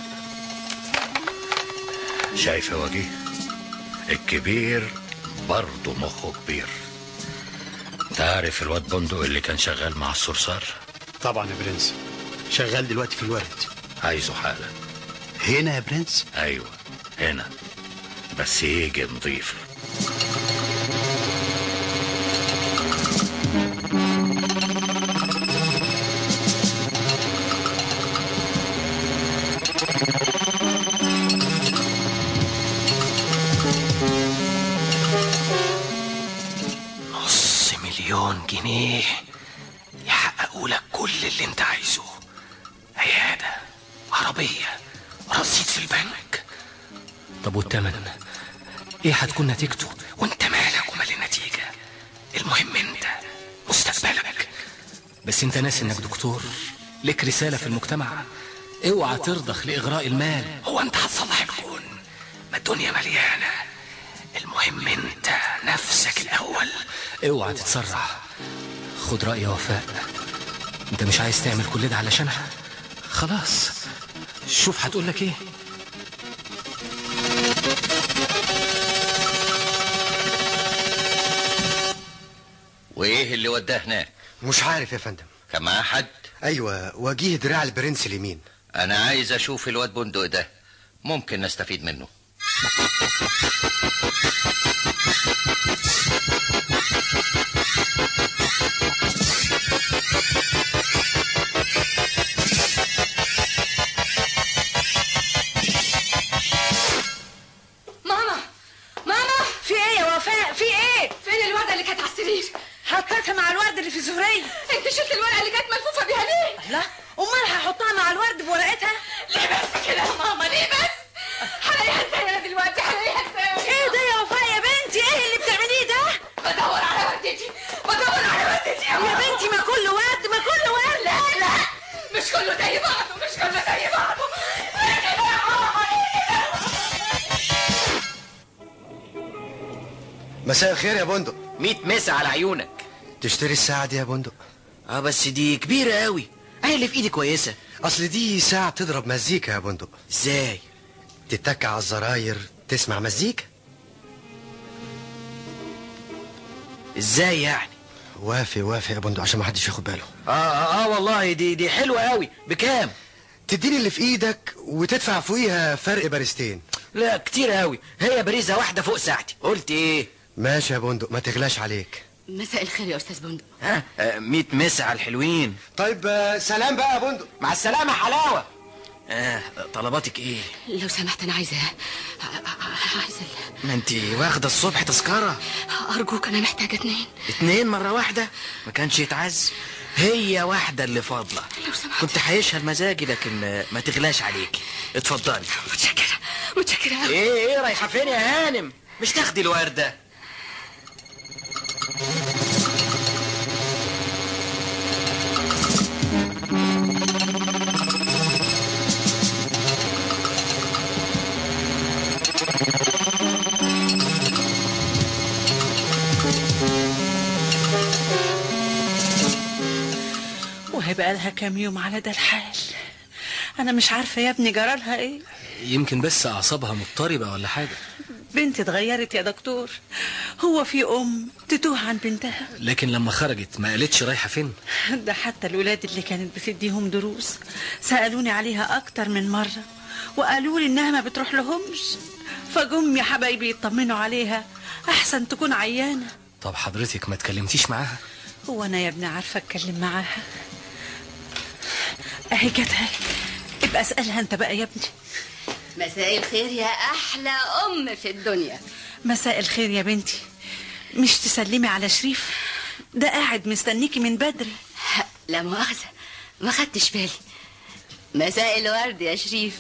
شايف يا وجيه الكبير برضه مخه كبير تعرف الواد بندق اللي كان شغال مع الصرصار طبعا يا برنس شغال دلوقتي في الورد عايزه حالا هنا يا برنس ايوه هنا بس يجي نضيف نص مليون جنيه يحققوا لك كل اللي انت عايزه عيادة عربية رصيد في البنك طب والتمن ايه هتكون نتيجته وانت مالك ومال النتيجة المهم انت مستقبلك بس انت ناسي انك دكتور لك رسالة في المجتمع اوعى ترضخ لإغراء المال هو انت هتصلح الكون ما الدنيا مليانة المهم انت نفسك الأول اوعى تتسرع خد رأي وفاء انت مش عايز تعمل كل ده علشانها خلاص شوف هتقول لك ايه وايه اللي وداه هناك مش عارف يا فندم كان معاه حد ايوه وجيه دراع البرنس اليمين انا عايز اشوف الواد بندق ده ممكن نستفيد منه ماما ماما في ايه يا وفاء في ايه فين الوردة اللي كانت على السرير حطيتها مع الورد اللي في زهرية انت شلت الورقة اللي كانت ملفوفة بيها ليه لا امال هحطها مع الورد بورقتها ليه بس كده يا ماما ليه بس هلاقيها ازاي انا دلوقتي هلاقيها ازاي ايه ده يا وفاء يا بنتي ايه اللي بتعمليه ده بدور على وردتي بدور على وردتي يا بنتي ما كل ورد ما كل ورد لا لا مش كله زي بعضه مش كله زي بعضه ليه كده يا ماما ليه كده مساء الخير يا بندق 100 مسا على عيونك تشتري الساعة دي يا بندق اه بس دي كبيرة قوي اهي اللي في ايدي كويسة اصل دي ساعة بتضرب مزيكا يا بندق ازاي تتك على الزراير تسمع مزيكا ازاي يعني وافي وافي يا بندق عشان ما حدش ياخد باله اه اه, آه والله دي دي حلوة قوي بكام تديني اللي في ايدك وتدفع فوقيها فرق بارستين لا كتير قوي هي بريزة واحدة فوق ساعتي قلت ايه ماشي يا بندق ما تغلاش عليك مساء الخير يا استاذ بندق ها آه 100 مسا على الحلوين طيب آه، سلام بقى يا بندق مع السلامة حلاوة آه طلباتك ايه لو سمحت انا عايزه عايزه ال- ما انت واخدة الصبح تذكرة ارجوك انا محتاجه اتنين اتنين مرة واحدة ما كانش يتعز هي واحدة اللي فاضلة لو سمحت كنت هيشهد مزاجي لكن آه، ما تغلاش عليك اتفضلي متشكره متشكره قوي ايه ايه رايحة فين يا هانم مش تاخدي الوردة وهي بقى لها كام يوم على ده الحال انا مش عارفه يا ابني جرالها ايه يمكن بس اعصابها مضطربة ولا حاجة بنتي اتغيرت يا دكتور هو في ام تتوه عن بنتها لكن لما خرجت ما قالتش رايحة فين ده حتى الولاد اللي كانت بتديهم دروس سألوني عليها أكتر من مرة وقالوا لي إنها ما بتروح لهمش فجم يا حبايبي يطمنوا عليها أحسن تكون عيانة طب حضرتك ما تكلمتيش معاها هو أنا يا ابني عارفة أتكلم معاها أهي جاتها ابقى اسألها أنت بقى يا ابني مساء الخير يا احلى ام في الدنيا مساء الخير يا بنتي مش تسلمي على شريف ده قاعد مستنيكي من بدري لا مؤاخذة ما خدتش بالي مساء الورد يا شريف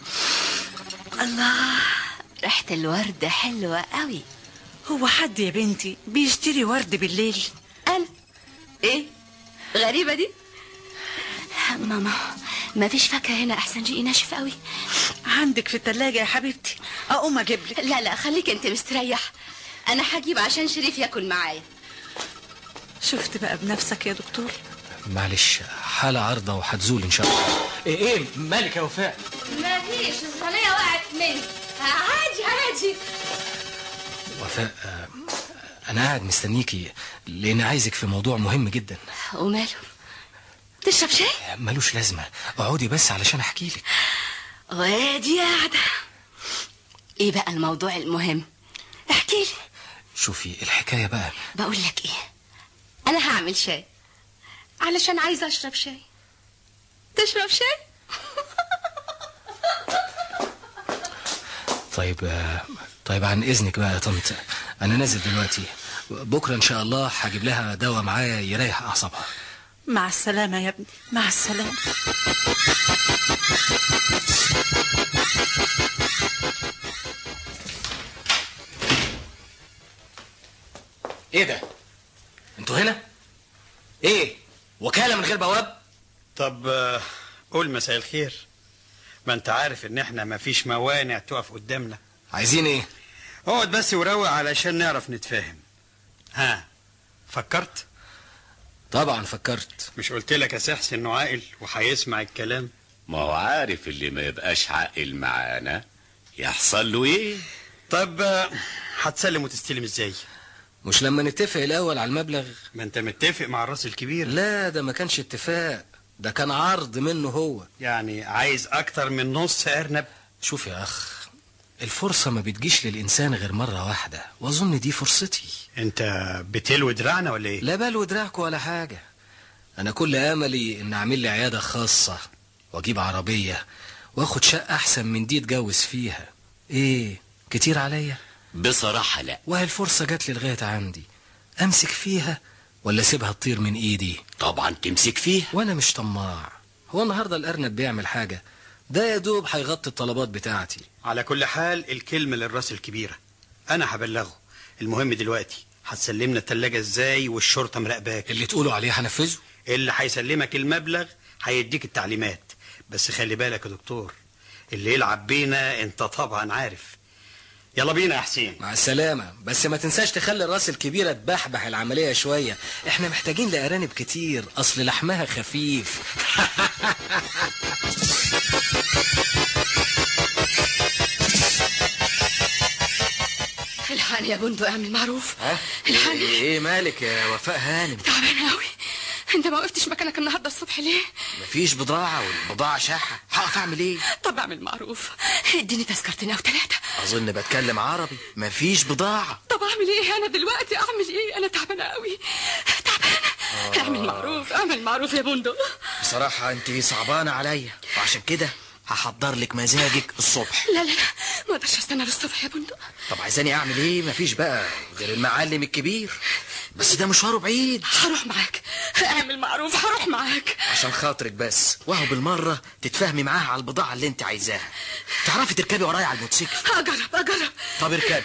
الله ريحة الورد حلوة قوي هو حد يا بنتي بيشتري ورد بالليل أنا إيه غريبة دي ماما ما فيش فاكهة هنا أحسن جي ناشف قوي عندك في التلاجة يا حبيبتي أقوم أجيب لك لا لا خليك أنت مستريح أنا هجيب عشان شريف ياكل معايا شفت بقى بنفسك يا دكتور معلش حالة عارضة وهتزول ان شاء الله ايه ايه مالك يا وفاء ما فيش الصينية وقعت مني عادي عادي وفاء آه، انا قاعد مستنيكي لان عايزك في موضوع مهم جدا وماله تشرب شاي ملوش لازمة اقعدي بس علشان احكي لك وادي قاعدة ايه بقى الموضوع المهم احكي لي شوفي الحكاية بقى بقول لك ايه انا هعمل شاي علشان عايزة اشرب شاي تشرب شاي طيب آه، طيب عن اذنك بقى يا طنط انا نازل دلوقتي بكره ان شاء الله هجيب لها دواء معايا يريح اعصابها مع السلامة يا ابني مع السلامة ايه ده انتوا هنا ايه وكاله من غير بواب طب آه، قول مساء الخير ما انت عارف ان احنا مفيش موانع تقف قدامنا عايزين ايه اقعد بس وروق علشان نعرف نتفاهم ها فكرت طبعا فكرت مش قلت لك يا سحس انه عاقل وهيسمع الكلام ما هو عارف اللي ما يبقاش عاقل معانا يحصل له ايه طب آه، هتسلم وتستلم ازاي مش لما نتفق الاول على المبلغ ما انت متفق مع الراس الكبير لا ده ما كانش اتفاق ده كان عرض منه هو يعني عايز اكتر من نص ارنب شوف يا اخ الفرصة ما بتجيش للإنسان غير مرة واحدة وأظن دي فرصتي انت بتلوي دراعنا ولا ايه لا بلو دراعك ولا حاجة أنا كل أملي إن أعمل لي عيادة خاصة وأجيب عربية وأخد شقة أحسن من دي أتجوز فيها إيه كتير عليا بصراحة لا وهي الفرصة جات لي لغاية عندي أمسك فيها ولا أسيبها تطير من إيدي طبعا تمسك فيها وأنا مش طماع هو النهاردة الأرنب بيعمل حاجة ده يا دوب هيغطي الطلبات بتاعتي على كل حال الكلمة للراس الكبيرة انا هبلغه المهم دلوقتي هتسلمنا التلاجة ازاي والشرطة مراقباك اللي تقولوا عليه هنفذه اللي هيسلمك المبلغ هيديك التعليمات بس خلي بالك يا دكتور اللي يلعب بينا انت طبعا عارف يلا بينا يا حسين مع السلامة بس ما تنساش تخلي الراس الكبيرة تبحبح العملية شوية احنا محتاجين لأرانب كتير أصل لحمها خفيف الحقني يا بندق اعمل معروف ها الحقني ايه مالك يا وفاء هانم تعبانة قوي انت ما وقفتش مكانك النهارده الصبح ليه مفيش بضاعة والبضاعة شاحة هقف اعمل ايه طب اعمل معروف اديني تذكرتين او ثلاثة اظن بتكلم عربي مفيش بضاعة طب اعمل ايه انا دلوقتي اعمل ايه انا تعبانة قوي تعبانة اعمل معروف اعمل معروف يا بندق بصراحة انت صعبانة عليا وعشان كده هحضر لك مزاجك الصبح لا لا لا ما اقدرش استنى للصبح يا بندق طب عايزاني اعمل ايه مفيش بقى غير المعلم الكبير بس ده مشواره بعيد هروح معاك اعمل معروف هروح معاك عشان خاطرك بس وهو بالمرة تتفاهمي معاها على البضاعة اللي انت عايزاها تعرفي تركبي ورايا على الموتوسيكل اجرب اجرب طب اركبي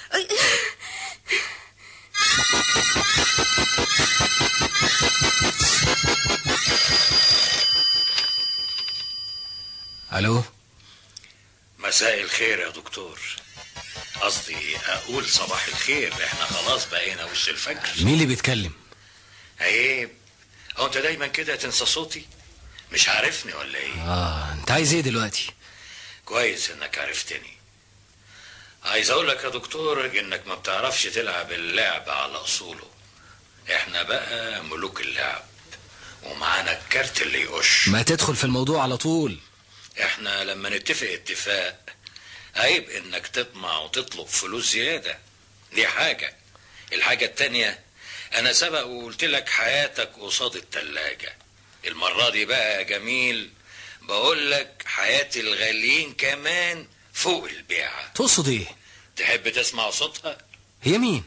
ألو مساء الخير يا دكتور قصدي اقول صباح الخير احنا خلاص بقينا وش الفجر مين اللي بيتكلم عيب هو انت دايما كده تنسى صوتي مش عارفني ولا ايه آه أنت عايز إيه دلوقتي كويس انك عرفتني عايز اقول لك يا دكتور انك ما بتعرفش تلعب اللعب على اصوله احنا بقى ملوك اللعب ومعانا الكارت اللي يقش ما تدخل في الموضوع على طول احنا لما نتفق اتفاق عيب انك تطمع وتطلب فلوس زيادة دي حاجة الحاجة التانية انا سبق وقلت لك حياتك قصاد التلاجة المرة دي بقى يا جميل بقول لك حياة الغاليين كمان فوق البيعة تقصد إيه تحب تسمع صوتها هي مين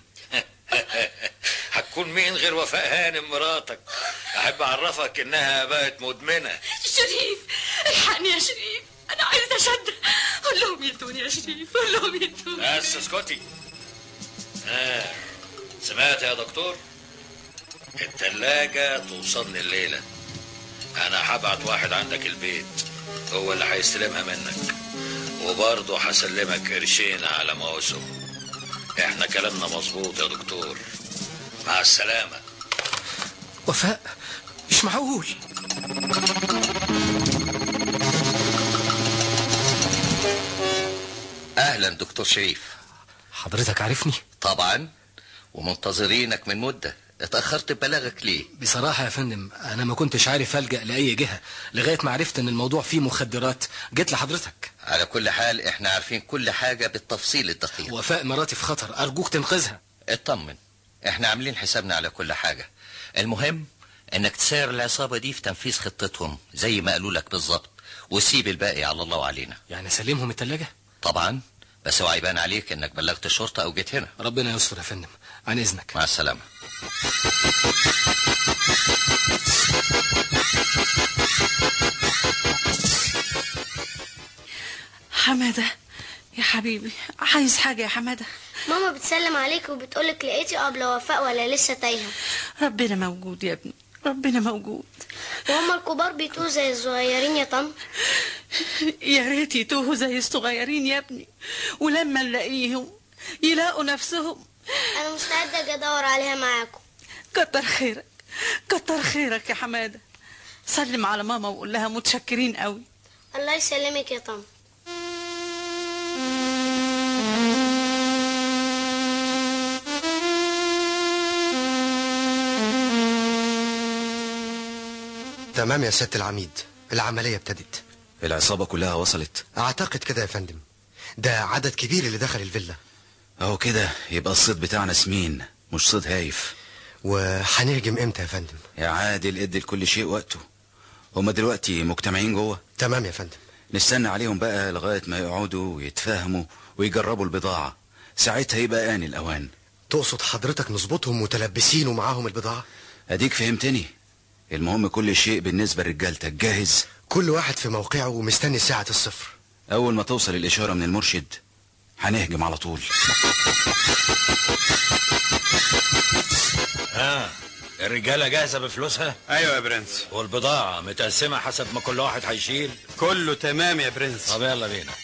هتكون مين غير وفاء هانم مراتك احب اعرفك انها بقت مدمنة شريف الحقني يا شريف انا عايزه اشد قول لهم يدوني يا شريف قول لهم يدوني بس اسكتي آه. سمعت يا دكتور التلاجة توصلني الليلة أنا هبعت واحد عندك البيت هو اللي هيستلمها منك وبرضه هسلمك قرشين على موسم احنا كلامنا مظبوط يا دكتور مع السلامة وفاء مش معقول اهلا دكتور شريف حضرتك عارفني طبعا ومنتظرينك من مدة اتأخرت ببلاغك ليه بصراحة يا فندم أنا ما كنتش عارف ألجأ لأي جهة لغاية ما عرفت إن الموضوع فيه مخدرات جيت لحضرتك على كل حال احنا عارفين كل حاجة بالتفصيل الدقيق وفاء مراتي في خطر أرجوك تنقذها اطمن احنا عاملين حسابنا على كل حاجة المهم انك تسير العصابة دي في تنفيذ خطتهم زي ما قالوا لك بالظبط وسيب الباقي على الله وعلينا يعني أسلمهم التلاجة طبعا بس هو هيبان عليك انك بلغت الشرطة او جيت هنا ربنا يستر يا فندم عن اذنك مع السلامه حمادة يا حبيبي عايز حاجة يا حمادة ماما بتسلم عليك وبتقولك لقيتي أبلة وفاء ولا لسه تايهة ربنا موجود يا ابني ربنا موجود وهما الكبار بيتوه زي الصغيرين يا طن يا ريت يتوهوا زي الصغيرين يا ابني ولما نلاقيهم يلاقوا نفسهم أنا مستعدة أجي أدور عليها معاكم كتر خيرك كتر خيرك يا حمادة سلم على ماما وقول لها متشكرين قوي الله يسلمك يا طن تمام يا سيادة العميد العملية ابتدت العصابة كلها وصلت أعتقد كده يا فندم ده عدد كبير اللي دخل الفيلا اهو كده يبقى الصيد بتاعنا سمين مش صيد هايف وهنهجم امتى يا فندم يا عادل ادي لكل شيء وقته هما دلوقتي مجتمعين جوه تمام يا فندم نستنى عليهم بقى لغاية ما يقعدوا ويتفاهموا ويجربوا البضاعة ساعتها يبقى آن الأوان تقصد حضرتك نظبطهم متلبسين ومعاهم البضاعة أديك فهمتني المهم كل شيء بالنسبة لرجالتك جاهز كل واحد في موقعه ومستني ساعة الصفر أول ما توصل الإشارة من المرشد هنهجم على طول ها الرجاله جاهزه بفلوسها ايوه يا برنس والبضاعه متقسمه حسب ما كل واحد هيشيل كله تمام يا برنس طب يلا بينا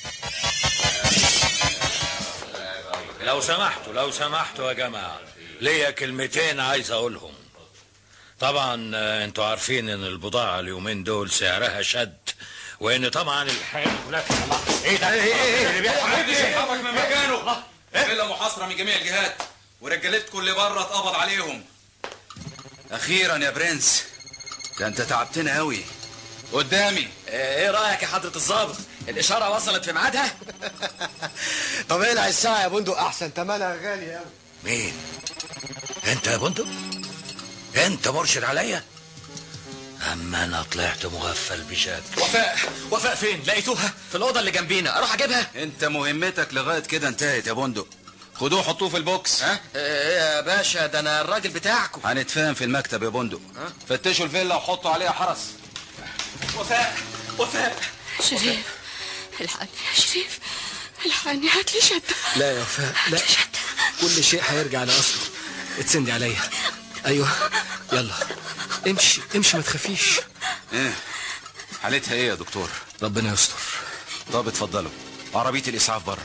لو سمحتوا لو سمحتوا يا جماعه ليا كلمتين عايز اقولهم طبعا آه، انتوا عارفين ان البضاعه اليومين دول سعرها شد وان طبعا الحال لا ايه ده ايه ايه اللي بيحصل محدش يتحرك من مكانه فيلا محاصرة من جميع الجهات ورجالتكم اللي بره اتقبض عليهم أخيرا يا برنس ده أنت تعبتنا أوي قدامي ايه رايك يا حضره الظابط الاشاره وصلت في ميعادها طب العب الساعة يا بندق أحسن تمنها غالي أوي مين انت يا بندق انت مرشد عليا اما انا طلعت مغفل بشكل وفاء وفاء فين لقيتوها في الاوضه اللي جنبينا اروح اجيبها أنت مهمتك لغاية كده انتهت يا بندق خدوه حطوه في البوكس ها ايه يا باشا ده انا الراجل بتاعكم هنتفاهم في المكتب يا بندق فتشوا الفيلا وحطوا عليها حرس وفاء وفاء شريف الحقني يا شريف الحقني هات لي شدة لا يا وفاء لا كل شيء هيرجع لأصله اتسندي عليا ايوه يلا امشي امشي ما تخافيش ايه حالتها ايه يا دكتور ربنا يستر طب اتفضلوا عربية الإسعاف بره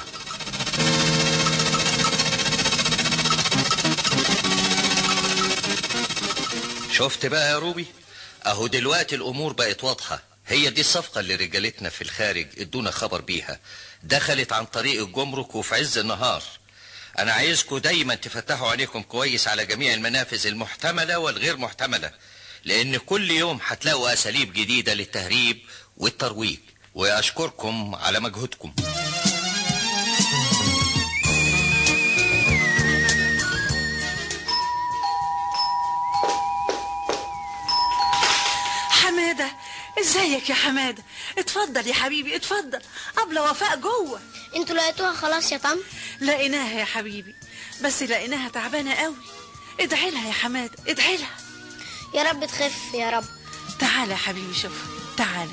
شفت بقى يا روبي اهو دلوقتي الامور بقت واضحه هي دي الصفقه اللي رجالتنا في الخارج ادونا خبر بيها دخلت عن طريق الجمرك وفي عز النهار انا عايزكم دايما تفتحوا عينيكم كويس على جميع المنافذ المحتمله والغير محتمله لان كل يوم هتلاقوا اساليب جديده للتهريب والترويج واشكركم على مجهودكم حمادة ازيك يا حمادة اتفضل يا حبيبي اتفضل أبلة وفاء جوه انتوا لقيتوها خلاص يا طن لقيناها يا حبيبي بس لقيناها تعبانة قوي ادعي لها يا حمادة ادعي لها يا رب تخف يا رب تعالى يا حبيبي شوف تعالى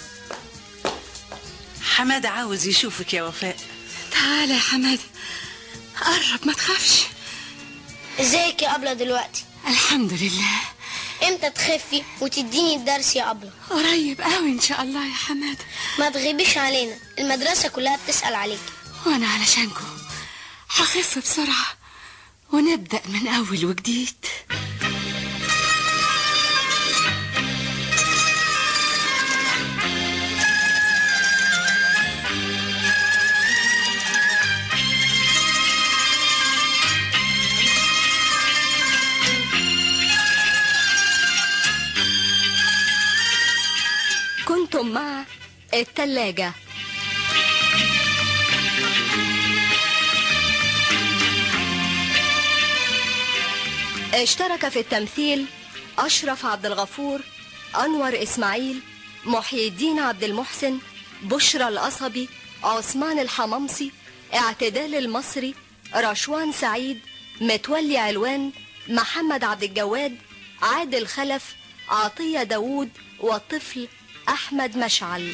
حمادة عاوز يشوفك يا وفاء تعالى يا حمادة قرب ما تخافش ازيك يا أبلة دلوقتي الحمد لله امتى تخفي وتديني الدرس يا أبلة قريب قوي ان شاء الله يا حمادة ما تغيبيش علينا المدرسة كلها بتسأل عليك وانا علشانكم هخف بسرعة ونبدأ من أول وجديد كنتم مع التلاجة اشترك في التمثيل أشرف عبد الغفور أنور إسماعيل محي الدين عبد المحسن بشرى القصبي عثمان الحممصي اعتدال المصري رشوان سعيد متولي علوان محمد عبد الجواد عادل خلف عطية داوود والطفل أحمد مشعل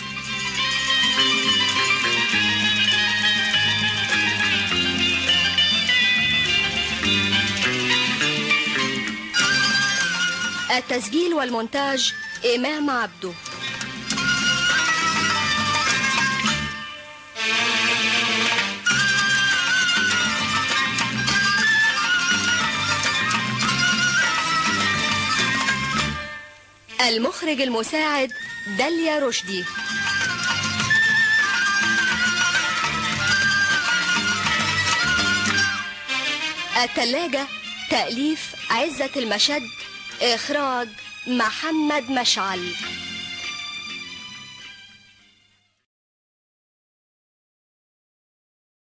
التسجيل والمونتاج إمام عبده المخرج المساعد داليا رشدي التلاجة تأليف عزة المشد إخراج محمد مشعل